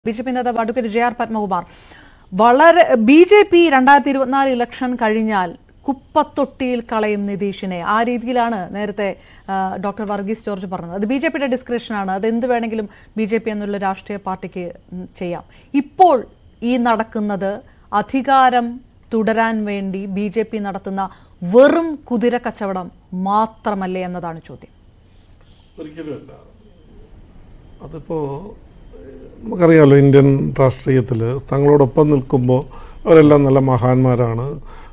B J P നേതാവ് advocate J R Padmakumar വളരെ B J P രണ്ടായിരത്തി ഇരുപത്തിനാല് ഇലക്ഷൻ കഴിഞ്ഞാൽ കുപ്പത്തൊട്ടിയിൽ കളയും നിതീഷിനെ ആ രീതിയിലാണ് നേരത്തെ ആ, ഡോക്ടർ വർഗീസ് ജോർജ് പറഞ്ഞത് അത് ബി ജെ പിയുടെ ഡിസ്ക്രിപ്ഷനാണ് അത് എന്ത് വേണമെങ്കിലും ബി ജെ പി എന്നുള്ള രാഷ്ട്രീയ പാർട്ടിക്ക് ഉം, ചെയ്യാം ഇപ്പോൾ ഈ നടക്കുന്നത് അധികാരം തുടരാൻ വേണ്ടി ബി ജെ പി നടത്തുന്ന വെറും കുതിര കച്ചവടം മാത്രമല്ലേ എന്നതാണ് ചോദ്യം ഒരിക്കലുമല്ല അതിപ്പോ ഏഹ്, നമുക്കറിയാമല്ലോ ഇന്ത്യൻ രാഷ്ട്രീയത്തിൽ തങ്ങളോടൊപ്പം നിൽക്കുമ്പോൾ അവരെല്ലാം നല്ല മഹാന്മാരാണ്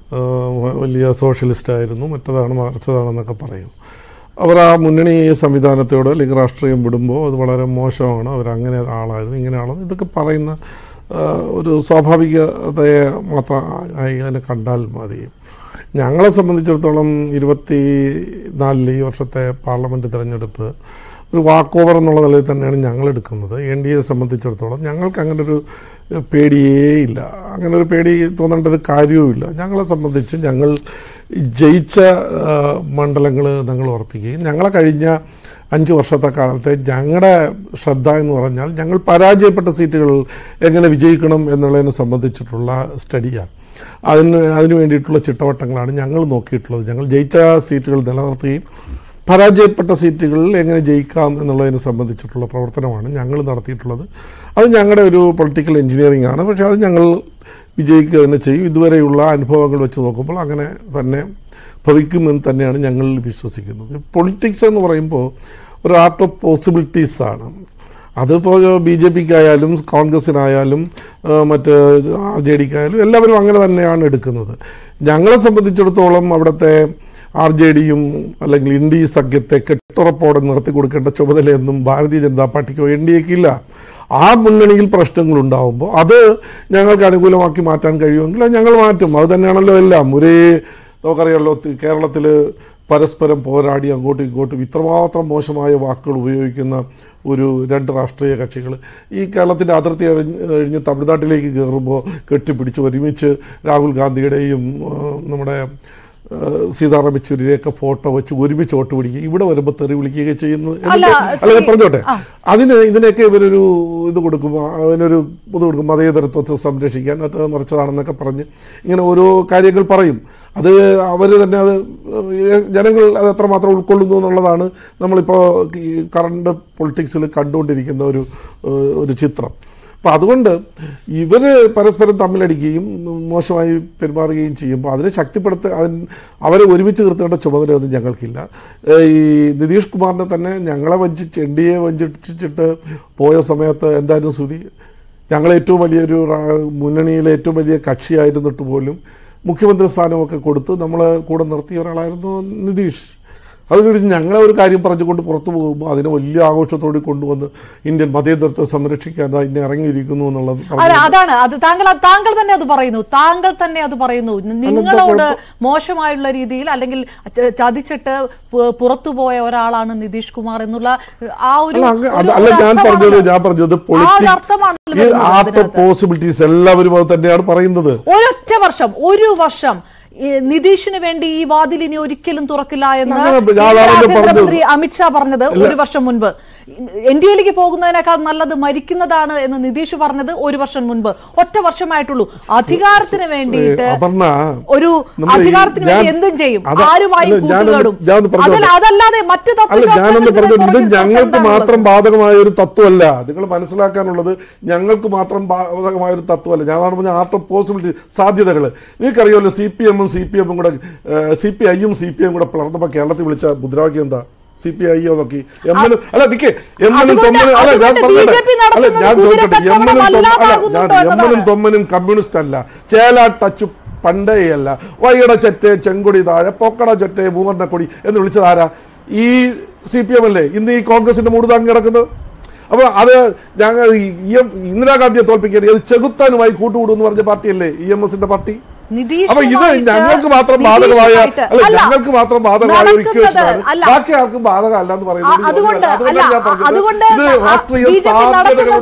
ഏഹ്, വലിയ സോഷ്യലിസ്റ്റ് ആയിരുന്നു മറ്റതാണ് മറിച്ചതാണെന്നൊക്കെ പറയും അവർ ആ മുന്നണി സംവിധാനത്തോട് അല്ലെങ്കിൽ രാഷ്ട്രീയം വിടുമ്പോൾ അത് വളരെ മോശമാണ് അവരങ്ങനെ ആളായിരുന്നു ഇങ്ങനെ ആളാണ് ഇതൊക്കെ പറയുന്ന ഏഹ്, ഒരു സ്വാഭാവികതയെ മാത്രം ആയി അതിനെ കണ്ടാൽ മതി ഞങ്ങളെ സംബന്ധിച്ചിടത്തോളം ഇരുപത്തി നാലിൽ ഈ വർഷത്തെ പാർലമെൻറ്റ് തിരഞ്ഞെടുപ്പ് ഒരു വാക്ക് ഓവർ എന്നുള്ള നിലയിൽ തന്നെയാണ് ഞങ്ങൾ എടുക്കുന്നത് എൻ ഡി എ സംബന്ധിച്ചിടത്തോളം ഞങ്ങൾക്ക് അങ്ങനെ ഒരു പേടിയേ ഇല്ല അങ്ങനെ ഒരു പേടി തോന്നേണ്ട ഒരു കാര്യവുമില്ല ഞങ്ങളെ സംബന്ധിച്ച് ഞങ്ങൾ ജയിച്ച മണ്ഡലങ്ങൾ ഞങ്ങൾ ഉറപ്പിക്കുകയും ഞങ്ങളെ കഴിഞ്ഞ അഞ്ച് വർഷത്തെ കാലത്തെ ഞങ്ങളുടെ ശ്രദ്ധ എന്ന് പറഞ്ഞാൽ ഞങ്ങൾ പരാജയപ്പെട്ട സീറ്റുകൾ എങ്ങനെ വിജയിക്കണം എന്നുള്ളതിനെ സംബന്ധിച്ചിട്ടുള്ള സ്റ്റഡിയാണ് അതിന് അതിന് വേണ്ടിയിട്ടുള്ള ചിട്ടവട്ടങ്ങളാണ് ഞങ്ങൾ നോക്കിയിട്ടുള്ളത് ഞങ്ങൾ ജയിച്ച സീറ്റുകൾ നിലനിർത്തുകയും പരാജയപ്പെട്ട സീറ്റുകളിൽ എങ്ങനെ ജയിക്കാം എന്നുള്ളതിനെ സംബന്ധിച്ചിട്ടുള്ള പ്രവർത്തനമാണ് ഞങ്ങൾ നടത്തിയിട്ടുള്ളത് അത് ഞങ്ങളുടെ ഒരു പൊളിറ്റിക്കൽ എഞ്ചിനീയറിംഗ് ആണ് പക്ഷേ അത് ഞങ്ങൾ വിജയിക്കുക തന്നെ ചെയ്യും ഇതുവരെയുള്ള അനുഭവങ്ങൾ വെച്ച് നോക്കുമ്പോൾ അങ്ങനെ തന്നെ ഭവിക്കുമെന്ന് തന്നെയാണ് ഞങ്ങൾ വിശ്വസിക്കുന്നത് പൊളിറ്റിക്സ് എന്ന് പറയുമ്പോൾ ഒരു ആർട്ട് ഓഫ് പോസിബിലിറ്റീസ് ആണ് അതിപ്പോൾ ബി ജെ പിക്കായാലും കോൺഗ്രസിനായാലും ആ, മറ്റ് ആർ ജെ ഡിക്കായാലും എല്ലാവരും അങ്ങനെ തന്നെയാണ് എടുക്കുന്നത് ഞങ്ങളെ സംബന്ധിച്ചിടത്തോളം അവിടുത്തെ ആർ ജെ ഡിയും അല്ലെങ്കിൽ ഇന്ത്യ സഖ്യത്തെ കെട്ടുറപ്പോടെ നിർത്തി കൊടുക്കേണ്ട ചുമതലയൊന്നും ഭാരതീയ ജനതാ പാർട്ടിക്കോ എൻ ഡി എക്ക് ഇല്ല ആ മുന്നണിയിൽ പ്രശ്നങ്ങൾ ഉണ്ടാവുമ്പോൾ അത് ഞങ്ങൾക്ക് അനുകൂലമാക്കി മാറ്റാൻ കഴിയുമെങ്കിൽ അത് ഞങ്ങൾ മാറ്റും അത് തന്നെയാണല്ലോ എല്ലാം ഒരേ നമുക്കറിയാമല്ലോ കേരളത്തിൽ പരസ്പരം പോരാടി അങ്ങോട്ടും ഇങ്ങോട്ടും ഇത്രമാത്രം മോശമായ വാക്കുകൾ ഉപയോഗിക്കുന്ന ഒരു രണ്ട് രാഷ്ട്രീയ കക്ഷികൾ ഈ കേരളത്തിൻ്റെ അതിർത്തി കഴിഞ്ഞ് കഴിഞ്ഞ് തമിഴ്നാട്ടിലേക്ക് കയറുമ്പോൾ കെട്ടിപ്പിടിച്ച് ഒരുമിച്ച് രാഹുൽ ഗാന്ധിയുടെയും ആ, നമ്മുടെ ആ, സീതാറാം യെച്ചൂരിയുടെയൊക്കെ ഫോട്ടോ വെച്ച് ഒരുമിച്ച് വോട്ട് പിടിക്കുക ഇവിടെ വരുമ്പോൾ തെറി വിളിക്കുകയൊക്കെ ചെയ്യുന്നത് അല്ല, എന്നിട്ട് അല്ല ഞാൻ ശ്രീ- പറഞ്ഞോട്ടെ അതിന് ഇതിനൊക്കെ ഇവരൊരു ഇത് കൊടുക്കും അതിനൊരു ഇത് കൊടുക്കും മതേതരത്വത്തെ സംരക്ഷിക്കാൻ മറ്റേ മറിച്ചതാണെന്നൊക്കെ പറഞ്ഞ് ഇങ്ങനെ ഓരോ കാര്യങ്ങൾ പറയും അത് അവർ തന്നെ അത് ഏഹ് ജനങ്ങൾ അത് എത്രമാത്രം ഉൾക്കൊള്ളുന്നു എന്നുള്ളതാണ് നമ്മളിപ്പോൾ ഈ കറണ്ട് പൊളിറ്റിക്സിൽ കണ്ടുകൊണ്ടിരിക്കുന്ന ഒരു ഏഹ് ഒരു ചിത്രം അപ്പം അതുകൊണ്ട് ഇവർ പരസ്പരം തമ്മിലടിക്കുകയും മോശമായി പെരുമാറുകയും ചെയ്യുമ്പോൾ അതിനെ ശക്തിപ്പെടുത്ത അതിന് അവരെ ഒരുമിച്ച് നിർത്തേണ്ട ചുമതലയൊന്നും ഞങ്ങൾക്കില്ല ഏഹ് ഈ നിതീഷ് കുമാറിനെ തന്നെ ഞങ്ങളെ വഞ്ചിച്ച് എൻ ഡി എ വഞ്ചിച്ചിട്ട് പോയ സമയത്ത് എന്തായിരുന്നു സ്ഥിതി ഞങ്ങൾ ഏറ്റവും വലിയൊരു റാ- മുന്നണിയിലെ ഏറ്റവും വലിയ കക്ഷിയായിരുന്നിട്ട് പോലും മുഖ്യമന്ത്രി സ്ഥാനമൊക്കെ കൊടുത്ത് നമ്മളെ കൂടെ നിർത്തിയ ഒരാളായിരുന്നു നിതീഷ് അത് കഴിഞ്ഞ് ഞങ്ങളെ ഒരു കാര്യം പറഞ്ഞുകൊണ്ട് പുറത്തു പോകുമ്പോൾ അതിനെ വലിയ ആഘോഷത്തോടെ കൊണ്ടുവന്ന് ഇന്ത്യൻ മതേതരത്വം സംരക്ഷിക്കാൻ ദാ ഇന്നെ ഇറങ്ങിയിരിക്കുന്നു എന്നുള്ളത് അതെ പറഞ്ഞു അതാണ് അത് താങ്കൾ താങ്കൾ തന്നെ അത് പറയുന്നു താങ്കൾ തന്നെ അത് പറയുന്നു നിങ്ങളോട് മോശമായുള്ള രീതിയിൽ അല്ലെങ്കിൽ ച- ചതിച്ചിട്ട് പു- പുറത്തുപോയ ഒരാളാണ് നിതീഷ് കുമാർ എന്നുള്ള ആ ഒരു അല്ല അങ്ങ് അത് ഒരു- അല്ല ഒരു ഞാൻ പറഞ്ഞത് അർത്ഥമാണല്ലോ. ഞാൻ പറഞ്ഞത് ആ ഒരു പൊളിറ്റിക്സ് അർത്ഥമാണല്ലോ ഈ വരുന്നത് ആർട്ട് ഓഫ് അതിനകത്ത്. പോസിബിലിറ്റീസ് എല്ലാവരും അത് തന്നെയാണ് പറയുന്നത് ഒരൊറ്റ വർഷം ഒരു വർഷം ഈ നിതീഷിന് വേണ്ടി ഈ വാതിൽ ഇനി ഒരിക്കലും തുറക്കില്ല എന്ന് അങ്ങനെ ഞാൻ കേന്ദ്ര അതാണല്ലോ ആഭ്യന്തരമന്ത്രി അമിത്ഷാ പറഞ്ഞത് ഒരു വർഷം മുൻപ് എൻ ഡി എയിലേക്ക് പോകുന്നതിനേക്കാൾ നല്ലത് മരിക്കുന്നതാണ് എന്ന് നിതീഷ് പറഞ്ഞത് ഒരു വർഷം മുൻപ് ഒറ്റ വർഷമായിട്ടുള്ളൂ അധികാരത്തിന് വേണ്ടിയിട്ട് അപർണ ഒരു നമ്മൾ ഈ- അധികാരത്തിന് വേണ്ടി ഞാൻ- എന്തും ചെയ്യും അത് ആരുമായും അല്ല, ഞാനൊന്ന് കൂട്ടുകേടും ഞാനൊന്ന് പറഞ്ഞോട്ടെ. അതല്ല അതല്ലാതെ മറ്റ് അല്ല ഞാനൊന്ന് തത്വശാസ്ത്രങ്ങൾ പറഞ്ഞത് ഇത് ഇതിന് പുറകിൽ ഞങ്ങൾക്ക് എന്താണുള്ളത്? മാത്രം ബാധകമായ ഒരു തത്വമല്ല നിങ്ങൾ മനസ്സിലാക്കാനുള്ളത് ഞങ്ങൾക്ക് മാത്രം ബാധകമായ ഒരു തത്വമല്ല ഞാൻ പറഞ്ഞ ആർട്ട് ഓഫ് പോസിബിലിറ്റി സാധ്യതകൾ നിങ്ങൾക്കറിയാമല്ലോ സി പി എമ്മും സി പി എമ്മും കൂടെ സി പി ഐയും സി പി എം കൂടെ പിളർന്നപ്പോൾ കേരളത്തിൽ വിളിച്ച മുദ്രാവാക്യം എന്താ സി പി ഐ നോക്കി എമ്മനും അല്ല നിക്ക് എമ്മനും അതുകൊണ്ട്- തൊമ്മനും അല്ല ഞാൻ അതുകൊണ്ട് പറഞ്ഞത് BJP അല്ല നടത്തുന്നത് ഞാൻ ചോദിക്കട്ടെ കുതിരക്കച്ചവടം എമ്മനും തൊമ്മ- അല്ല അല്ലാതാകുന്നുണ്ടോ ഞാൻ എമ്മനും എന്നതാണ്. തൊമ്മനും കമ്മ്യൂണിസ്റ്റ് അല്ല ചേല ടച്ച് പണ്ടേയല്ല വൈകട ചെറ്റ് ചെങ്കൊടി താഴെ പൊക്കട ചെറ്റ് മൂവർണ്ണക്കൊടി എന്ന് വിളിച്ചതാരാ ഈ സി പി എം അല്ലേ ഇന്ന് ഈ കോൺഗ്രസിന്റെ മൂട് താങ്ങി കിടക്കുന്നത് അപ്പോൾ അത് ഞങ്ങൾ ഈ എം- ഇന്ദിരാഗാന്ധിയെ തോൽപ്പിക്കാൻ ഇത് ചെകുത്താനുമായി കൂട്ടുകൂടും എന്ന് പറഞ്ഞ പാർട്ടിയല്ലേ ഇ എം എസിന്റെ പാർട്ടി അപ്പൊ ഇത് നിതീഷുമായിട്ട് ഞങ്ങൾക്ക് മാത്രം ബാധകമായ നിതീഷുമായിട്ട് അല്ല അല്ല, ഞങ്ങൾക്ക് മാത്രം ബാധകമായ ഒരു നടക്കുന്നത് ഇക്വേഷനാണ് അല്ല. ബാക്കി ആർക്കും ബാധകമല്ല എന്ന് ആ, പറയുന്നത് അതുകൊണ്ട് അതുകൊണ്ടാണ് അല്ല ഞാൻ പറഞ്ഞത്. അതുകൊണ്ട് ഇത് രാഷ്ട്രീയ ബി ജെ പി നടത്തുന്നത് സാധ്യതകളുടെ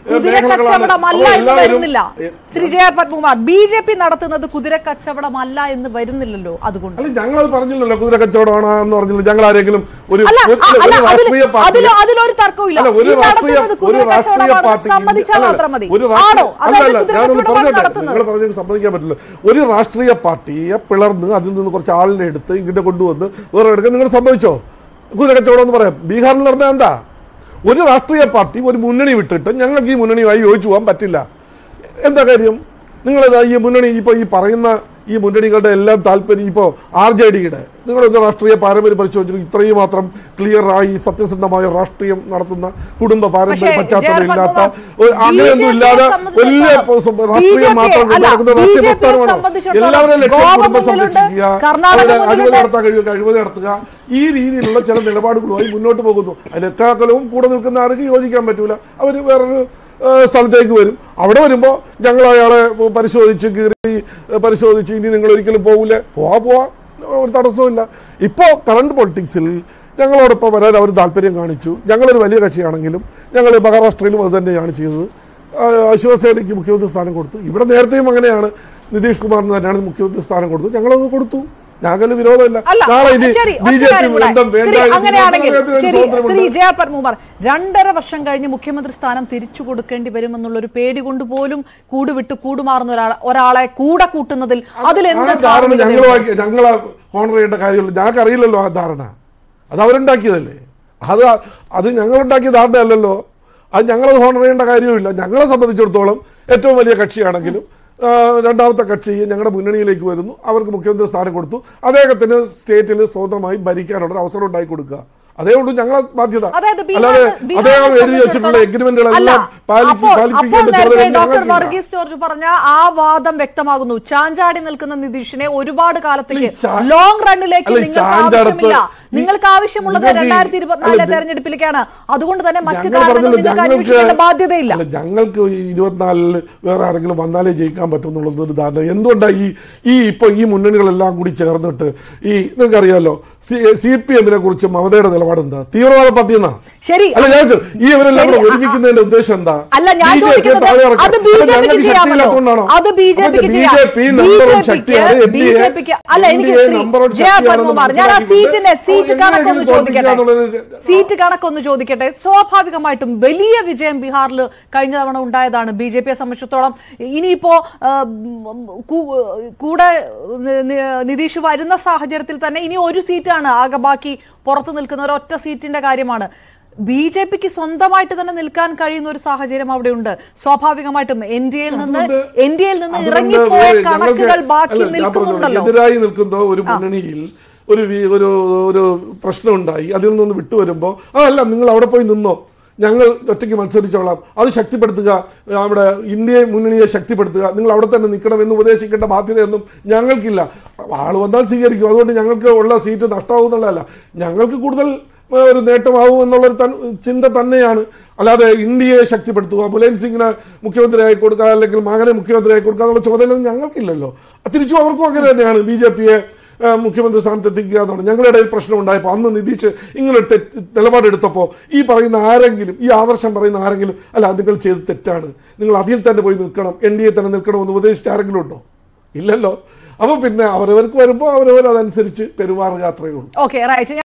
കുതിര മേഖലകളാണ്. കച്ചവടമല്ല അപ്പോൾ എന്ന് എല്ലാവരും വരുന്നില്ല Shri J R Padmakumar B J P നടത്തുന്നത് കുതിര കച്ചവടമല്ല എന്ന് വരുന്നില്ലല്ലോ അതുകൊണ്ട് അല്ല ഞങ്ങളത് പറഞ്ഞില്ലല്ലോ കുതിര കച്ചവടമാണോ എന്ന് പറഞ്ഞില്ല ഞങ്ങൾ ആരെങ്കിലും ഒരു അല്ല ഒരു- അ- ഒരു അല്ല രാഷ്ട്രീയ അതിൽ- പാർട്ടി അതിലോ അതിലൊരു തർക്കവുമില്ല അല്ല, ഒരു ഈ രാഷ്ട്രീയ നടത്തുന്നത് ഒരു കുതിര രാഷ്ട്രീയ കച്ചവടമാണെന്ന് പാർട്ടി സമ്മതിച്ചാൽ മാത്രം മതി ഒരു ആണോ രാഷ്ട്രീയ അതായത് അല്ലല്ല കുതിര ഞാനൊന്ന് കച്ചവടമാണ് പറഞ്ഞോട്ടെ നടത്തുന്നത് നിങ്ങൾ പറഞ്ഞത് സമ്മതിക്കാൻ പറ്റില്ല ഒരു രാഷ്ട്രീയ പാർട്ടിയെ പിളർന്ന് അതിൽ നിന്ന് കുറച്ച് ആളിനെ എടുത്ത് ഇങ്ങനെ കൊണ്ടുവന്ന് വേറെ എടുക്കാൻ നിങ്ങൾ സമ്മതിച്ചോ കുതിര കച്ചവടം എന്ന് പറയാം ബീഹാറിൽ നടന്ന എന്താ ഒരു രാഷ്ട്രീയ പാർട്ടി ഒരു മുന്നണി വിട്ടിട്ട് ഞങ്ങൾക്ക് ഈ മുന്നണിയുമായി യോജിച്ചു പോകാൻ പറ്റില്ല എന്താ കാര്യം നിങ്ങളിതാ ഈ മുന്നണി ഇപ്പോൾ ഈ പറയുന്ന ഈ മുന്നണികളുടെ എല്ലാം താല്പര്യം ഇപ്പോൾ ആർ ജെ ഡിയുടെ നിങ്ങളൊന്ന് രാഷ്ട്രീയ പാരമ്പര്യം പരിശോധിച്ചു ഇത്രയും മാത്രം ക്ലിയർ ആയി സത്യസന്ധമായ രാഷ്ട്രീയം നടത്തുന്ന കുടുംബ പാരമ്പര്യ പക്ഷേ, പശ്ചാത്തലം ജയർ ഇല്ലാത്ത പത്മനാഭൻ, ഒരു അങ്ങനെയൊന്നും ഇല്ലാതെ BJP യെ വലിയ സംബന്ധിച്ചിടത്തോളം രാഷ്ട്രീയം മാത്രം BJP കൊണ്ട് നടക്കുന്ന അല്ല, രാഷ്ട്രീയ BJP യെ പ്രസ്ഥാനമാണോ സംബന്ധിച്ചിടത്തോളം എല്ലാവരും ലക്ഷ്യം ഗോവ കുടുംബം മുന്നിലുണ്ട്, സംരക്ഷിക്കുക കർണാടക അവരെ അഴിമതി മുന്നിലുണ്ട്. നടത്താൻ കഴിയുക അഴിമതി നടത്തുക ഈ രീതിയിലുള്ള ചില നിലപാടുകളുമായി മുന്നോട്ട് പോകുന്നു അതിൽ എക്കാലവും കൂടെ നിൽക്കുന്ന ആർക്കും യോജിക്കാൻ പറ്റൂല അവർ വേറൊരു ആ, സ്ഥലത്തേക്ക് വരും അവിടെ വരുമ്പോൾ ഞങ്ങൾ അയാളെ പരിശോധിച്ച് കീറി ആ, പരിശോധിച്ച് ഇനി നിങ്ങൾ ഒരിക്കലും പോകില്ലേ പോവാ പോവാ ഒരു തടസ്സമില്ല ഇപ്പോൾ കറണ്ട് പൊളിറ്റിക്സിൽ ഞങ്ങളോടൊപ്പം വരാൻ അവർ താല്പര്യം കാണിച്ചു ഞങ്ങളൊരു വലിയ കക്ഷിയാണെങ്കിലും ഞങ്ങൾ മഹാരാഷ്ട്രയിലും അത് തന്നെയാണ് ചെയ്തത് ആ, ശിവസേനയ്ക്ക് മുഖ്യമന്ത്രി സ്ഥാനം കൊടുത്തു ഇവിടെ നേരത്തെയും അങ്ങനെയാണ് നിതീഷ് കുമാറിന് തന്നെയാണ് മുഖ്യമന്ത്രി സ്ഥാനം കൊടുത്തു ഞങ്ങളത് കൊടുത്തു ഞങ്ങൾക്ക് വിരോധമില്ല അല്ല നാളെ ഇനി ശരി ബി ഒറ്റ ജെ കാര്യം പി കൂടെ. ബന്ധം വേണ്ട ശരി, എന്ന് അങ്ങനെയാണെങ്കിൽ തീരുമാനിക്കുന്ന ശരി സ്വാതന്ത്ര്യമുണ്ട്. ശ്രീ ജയ പത്മകുമാർ രണ്ടര വർഷം കഴിഞ്ഞ് മുഖ്യമന്ത്രി സ്ഥാനം തിരിച്ചു കൊടുക്കേണ്ടി വരുമെന്നുള്ള ഒരു പേടി കൊണ്ട് പോലും കൂടുവിട്ട് കൂടുമാറുന്ന ഒരാളെ ഒരാളെ കൂടെ കൂട്ടുന്നതിൽ അതിലെന്ത് ആ ധാരണ ധാർമ്മികതയുണ്ട്? ഞങ്ങളുമാക്കി ഞങ്ങളെ ഹോണർ ചെയ്യേണ്ട കാര്യമില്ല ഞങ്ങൾക്ക് അറിയില്ലല്ലോ ആ ധാരണ അത് അവരുണ്ടാക്കിയതല്ലേ അത് അത് ഞങ്ങളുണ്ടാക്കിയ ധാരണ അല്ലല്ലോ അത് ഞങ്ങളത് ഹോണർ ചെയ്യേണ്ട കാര്യവുമില്ല ഞങ്ങളെ സംബന്ധിച്ചിടത്തോളം ഏറ്റവും വലിയ കക്ഷിയാണെങ്കിലും ആ, രണ്ടാമത്തെ കക്ഷി ഞങ്ങളുടെ മുന്നണിയിലേക്ക് വരുന്നു അവർക്ക് മുഖ്യമന്ത്രി സ്ഥാനം കൊടുത്തു അദ്ദേഹത്തിന് സ്റ്റേറ്റിൽ സ്വതന്ത്രമായി ഭരിക്കാനുള്ള ഒരു അവസരം ഉണ്ടാക്കി കൊടുക്കുക അതേ ഉള്ളൂ ഞങ്ങളെ ബാധ്യത അതായത് ബീഹാറിന് അല്ലാതെ ബീഹാറിനെ അദ്ദേഹം എഴുതി വെച്ചിട്ടുള്ള സംബന്ധിച്ചിടത്തോളം- എഗ്രിമെന്റുകളെല്ലാം അല്ല, പാലിക്ക് അപ്പോൾ- അപ്പോൾ പാലിപ്പിക്കേണ്ട നേരത്തെ ചുമതല ഡോക്ടർ ഞങ്ങൾക്കില്ല വർഗീസ് ജോർജ് പറഞ്ഞ ആ വാദം വ്യക്തമാകുന്നു ചാഞ്ചാടി നിൽക്കുന്ന നിതീഷിനെ ഒരുപാട് കാലത്തേക്ക് അല്ല, ഈ ചാ- ലോങ് റണ്ണിലേക്ക് അല്ല, ഈ നിങ്ങൾക്ക് ചാഞ്ചാടത്ത് ആവശ്യമില്ല ഈ- നിങ്ങൾക്ക് ആവശ്യമുള്ളത് നിങ്ങൾക്ക് ഈ- രണ്ടായിരത്തി ഇരുപത്തിനാലിലെ അല്ല, തെരഞ്ഞെടുപ്പിലേക്കാണ് അതുകൊണ്ട് തന്നെ മറ്റു ഞങ്ങൾ കാരണങ്ങൾ പറഞ്ഞല്ലോ, നിങ്ങൾക്ക് ഞങ്ങൾക്ക് അന്വേഷിക്കേണ്ട ബാധ്യതയില്ല അല്ല ഞങ്ങൾക്ക് ഈ ഇരുപത്തിനാലില് വേറെ ആരെങ്കിലും വന്നാലേ ജയിക്കാൻ പറ്റും എന്നുള്ളത് ഒരു ധാരണ എന്തുകൊണ്ടാണ് ഈ ഈ ഇപ്പൊ ഈ മുന്നണികളെല്ലാം കൂടി ചേർന്നിട്ട് ഈ നിങ്ങൾക്കറിയാലോ സി പി എമ്മിനെ കുറിച്ച് മമതയുടെ നിലപാട് എന്താ തീവ്രവാദ പാർട്ടി എന്നാ ശരി അല്ല ഞാൻ ചോദിച്ചു, ഈ ഇവരെല്ലാം ശരി, കൂടെ ഒരുമിക്കുന്നതിന്റെ ഉദ്ദേശം എന്താ അല്ല, ഞാൻ BJP യെ ചോദിക്കുന്നത് താഴെ ഇറക്കുക. അത് അപ്പൊ BJP ക്ക് ഞങ്ങൾക്ക് ചെയ്യാമല്ലോ. ശക്തിയില്ലാത്തതുകൊണ്ടാണോ? അത് BJP ക്ക് അപ്പോൾ ചെയ്യാം. BJP number one BJP ശക്തിയാണ്, ക്ക് NDA BJP ക്ക് അല്ല, എനിക്ക് NDA Shri number one Jaya ശക്തിയാണെന്ന് Padmakumar, ഞാൻ ആ മനസ്സിലാക്കിയിട്ട് സീറ്റിന്റെ സീറ്റ് അപ്പോൾ കണക്കൊന്ന് എങ്ങനെയെങ്കിലും ചോദിക്കട്ടെ തോൽപ്പിക്കുക സീറ്റ് കണക്കൊന്ന് ചോദിക്കട്ടെ സ്വാഭാവികമായിട്ടും വലിയ വിജയം ബീഹാറിൽ കഴിഞ്ഞ തവണ ഉണ്ടായതാണ് ബി ജെ പിയെ സംബന്ധിച്ചിടത്തോളം ഇനിയിപ്പോ ആ, ഉം, കൂ- കൂടെ നി- നി- നിതീഷ് വരുന്ന സാഹചര്യത്തിൽ തന്നെ ഇനി ഒരു സീറ്റാണ് ആകെ ബാക്കി പുറത്തു നിൽക്കുന്ന ഒരൊറ്റ സീറ്റിന്റെ കാര്യമാണ് ബി ജെ പിക്ക് സ്വന്തമായിട്ട് തന്നെ നിൽക്കാൻ കഴിയുന്ന ഒരു സാഹചര്യം അവിടെയുണ്ട് സ്വാഭാവികമായിട്ടും എൻ ഡി എയിൽ നിന്ന് അതുകൊണ്ട് എൻ ഡി എയിൽ നിന്ന് അതുകൊണ്ട് ഇറങ്ങിപ്പോയ വേറെ കണക്കുകൾ ഞങ്ങൾക്ക് ബാക്കി അല്ല, ഞാൻ പറഞ്ഞു, നിൽക്കുന്നുണ്ടല്ലോ എതിരായി നിൽക്കുന്ന ഒരു മുന്നണിയിൽ ഒരു വി- ഒരു ഒരു പ്രശ്നം ഉണ്ടായി അതിൽ നിന്ന് വിട്ടുവരുമ്പോൾ അതല്ല നിങ്ങൾ അവിടെ പോയി നിന്നോ ഞങ്ങൾ ഒറ്റയ്ക്ക് മത്സരിച്ചോളാം അത് ശക്തിപ്പെടുത്തുക അവിടെ ഇന്ത്യയെ മുന്നണിയെ ശക്തിപ്പെടുത്തുക നിങ്ങൾ അവിടെ തന്നെ നിൽക്കണം എന്ന് ഉപദേശിക്കേണ്ട ബാധ്യതയൊന്നും ഞങ്ങൾക്കില്ല ആൾ വന്നാൽ സ്വീകരിക്കും അതുകൊണ്ട് ഞങ്ങൾക്ക് ഉള്ള സീറ്റ് നഷ്ടമാവും എന്നുള്ളതല്ല ഞങ്ങൾക്ക് കൂടുതൽ ഏഹ്, ഒരു നേട്ടമാവും എന്നുള്ളൊരു തൻ ചിന്ത തന്നെയാണ് അല്ലാതെ ഇന്ത്യയെ ശക്തിപ്പെടുത്തുക മുലൈൻ സിംഗിനെ മുഖ്യമന്ത്രിയായി കൊടുക്കുക അല്ലെങ്കിൽ മകനെ മുഖ്യമന്ത്രിയായി കൊടുക്കുക എന്നുള്ള ചുമതല ഞങ്ങൾക്കില്ലല്ലോ തിരിച്ചും അവർക്കും അങ്ങനെ തന്നെയാണ് ബി ജെ പിയെ മുഖ്യമന്ത്രി സ്ഥാനത്ത് എത്തിക്കുക എന്നാണ് ഞങ്ങളുടെ ഇടയിൽ പ്രശ്നം ഉണ്ടായപ്പോൾ അന്ന് നിതീഷ് ഇങ്ങനെ ഒരു തെറ്റ് നിലപാടെടുത്തപ്പോൾ ഈ പറയുന്ന ആരെങ്കിലും ഈ ആദർശം പറയുന്ന ആരെങ്കിലും അല്ല അത് നിങ്ങൾ ചെയ്ത് തെറ്റാണ് നിങ്ങൾ അതിൽ തന്നെ പോയി നിൽക്കണം എൻ ഡി എ തന്നെ നിൽക്കണമെന്ന് ഉപദേശിച്ച ആരെങ്കിലും ഉണ്ടോ ഇല്ലല്ലോ അപ്പോൾ പിന്നെ അവരവർക്ക് വരുമ്പോൾ അവരവർ അതനുസരിച്ച് പെരുമാറുക അത്രയേ ഉള്ളൂ ഓക്കെ റൈറ്റ്